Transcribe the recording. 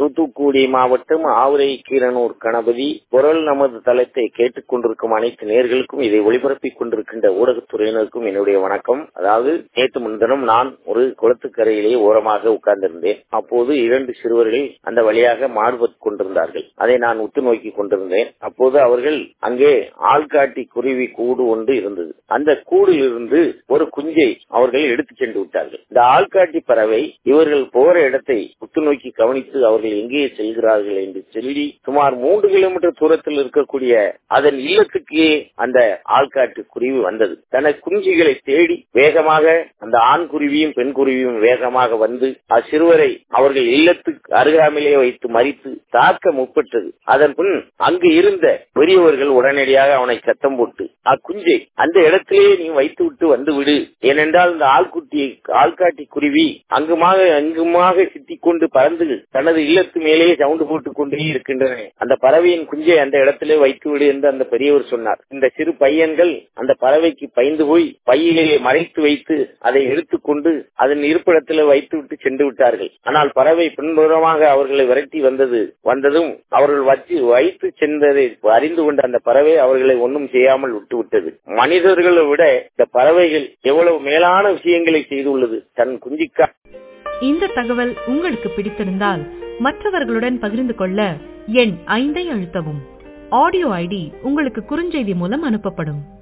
தூத்துக்குடி மாவட்டம் ஆவுரை கீரனூர் கணபதி குரல் நமது தளத்தை கேட்டுக் கொண்டிருக்கும் அனைத்து நேர்களுக்கும் இதை ஒளிபரப்பிக் கொண்டிருக்கின்ற ஊடகத்துறையினருக்கும் என்னுடைய வணக்கம் அதாவது நேற்று முன்தினம் நான் ஒரு குளத்துக்கரையிலே ஓரமாக உட்கார்ந்திருந்தேன் அப்போது இரண்டு சிறுவர்கள் அந்த வழியாக மாடுபட்டு கொண்டிருந்தார்கள் அதை நான் உத்து நோக்கி கொண்டிருந்தேன் அப்போது அவர்கள் அங்கே ஆள்காட்டி குருவி கூடு ஒன்று இருந்தது அந்த கூடில் இருந்து ஒரு குஞ்சை அவர்கள் எடுத்துச் சென்று விட்டார்கள் இந்த ஆள்காட்டி பறவை இவர்கள் போற இடத்தை உத்து நோக்கி கவனித்து அவர்கள் எங்கே செல்கிறார்கள் என்று சொல்லி சுமார் மூன்று கிலோமீட்டர் தூரத்தில் இருக்கக்கூடிய அதன் இல்லத்துக்கே அந்த ஆள்காட்டு குருவி வந்தது தன குஞ்சுகளை தேடி வேகமாக அந்த ஆண் குருவியும் பெண் குருவியும் வேகமாக வந்து அச்சிறுவரை அவர்கள் இல்லத்துக்கு அருகாமையிலே வைத்து மறித்து தாக்க முற்பட்டது அதன் பின் அங்கு இருந்த பெரியவர்கள் உடனடியாக அவனை சத்தம் போட்டு அக்குஞ்சை அந்த இடத்திலேயே நீ வைத்து விட்டு வந்து விடு ஏனென்றால் இந்த ஆள்குட்டி ஆள்காட்டி குருவி அங்குமாக அங்குமாக சித்திக் கொண்டு பறந்து தனது இல்லத்து மேலேயே சவுண்டு போட்டுக் கொண்டே இருக்கின்றன அந்த பறவையின் குஞ்சை அந்த இடத்திலே வைத்து விடு என்று அந்த பெரியவர் சொன்னார் இந்த சிறு பையன்கள் அந்த பறவைக்கு பயந்து போய் பையிலே மறைத்து வைத்து அதை எடுத்துக்கொண்டு அதன் இருப்பிடத்தில் வைத்து விட்டு சென்று விட்டார்கள் ஆனால் பறவை பின்புறமாக அவர்களை விரட்டி வந்தது வந்ததும் அவர்கள் வச்சு வைத்து சென்றதை அறிந்து கொண்ட அந்த பறவை அவர்களை ஒன்றும் செய்யாமல் விட்டு விட்டது மனிதர்களை விட இந்த பறவைகள் எவ்வளவு மேலான விஷயங்களை செய்துள்ளது தன் குஞ்சிக்கா இந்த தகவல் உங்களுக்கு பிடித்திருந்தால் மற்றவர்களுடன் பகிர்ந்து கொள்ள எண் ஐந்தை அழுத்தவும் ஆடியோ ஐடி உங்களுக்கு குறுஞ்செய்தி மூலம் அனுப்பப்படும்